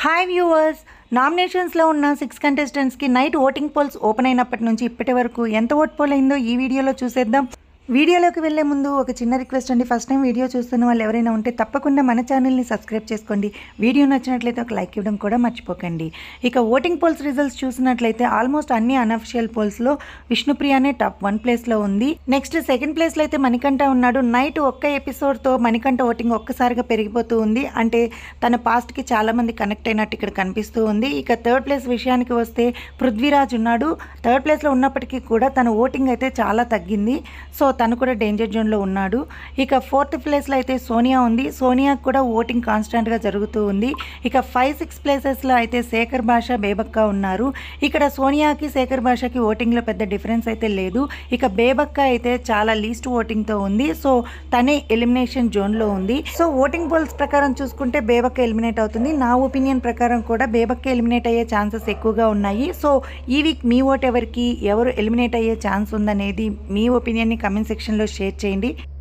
hi viewers నామినేషన్స్లో ఉన్న six కంటెస్టెంట్స్కి నైట్ ఓటింగ్ పోల్స్ ఓపెన్ అయినప్పటి నుంచి ఇప్పటి వరకు ఎంత ఓట్ పోల్ అయిందో ఈ వీడియోలో చూసేద్దాం వీడియోలోకి వెళ్ళే ముందు ఒక చిన్న రిక్వెస్ట్ అండి ఫస్ట్ టైం వీడియో చూస్తున్న వాళ్ళు ఎవరైనా ఉంటే తప్పకుండా మన ఛానల్ని సబ్స్క్రైబ్ చేసుకోండి వీడియో నచ్చినట్లయితే ఒక లైక్ ఇవ్వడం కూడా మర్చిపోకండి ఇక ఓటింగ్ పోల్స్ రిజల్ట్స్ చూసినట్లయితే ఆల్మోస్ట్ అన్ని అనఫిషియల్ పోల్స్లో విష్ణుప్రియనే టాప్ వన్ ప్లేస్లో ఉంది నెక్స్ట్ సెకండ్ ప్లేస్లో అయితే మణికంఠ ఉన్నాడు నైట్ ఒక్క ఎపిసోడ్తో మణికంఠ ఓటింగ్ ఒక్కసారిగా పెరిగిపోతూ ఉంది అంటే తన పాస్ట్కి చాలామంది కనెక్ట్ అయినట్టు ఇక్కడ కనిపిస్తూ ఉంది ఇక థర్డ్ ప్లేస్ విషయానికి వస్తే పృథ్వీరాజ్ ఉన్నాడు థర్డ్ ప్లేస్లో ఉన్నప్పటికీ కూడా తన ఓటింగ్ అయితే చాలా తగ్గింది సో తను కూడా డేంజర్ జోన్లో ఉన్నాడు ఇక ఫోర్త్ ప్లేస్లో అయితే సోనియా ఉంది సోనియాకి కూడా ఓటింగ్ కాన్స్టెంట్గా జరుగుతూ ఉంది ఇక ఫైవ్ సిక్స్ ప్లేసెస్లో అయితే శేఖర్ భాష బేబక్క ఉన్నారు ఇక్కడ సోనియాకి శేఖర్ భాషకి ఓటింగ్లో పెద్ద డిఫరెన్స్ అయితే లేదు ఇక బేబక్క అయితే చాలా లీస్ట్ ఓటింగ్తో ఉంది సో తనే ఎలిమినేషన్ జోన్లో ఉంది సో ఓటింగ్ పోల్స్ ప్రకారం చూసుకుంటే బేబక్క ఎలిమినేట్ అవుతుంది నా ఒపీనియన్ ప్రకారం కూడా బేబక్క ఎలిమినేట్ అయ్యే ఛాన్సెస్ ఎక్కువగా ఉన్నాయి సో ఈ వీక్ మీ ఓట్ ఎవరికి ఎవరు ఎలిమినేట్ అయ్యే ఛాన్స్ ఉందనేది మీ ఒపీనియన్ని కమెంట్ సెక్షన్లో షేర్ చేయండి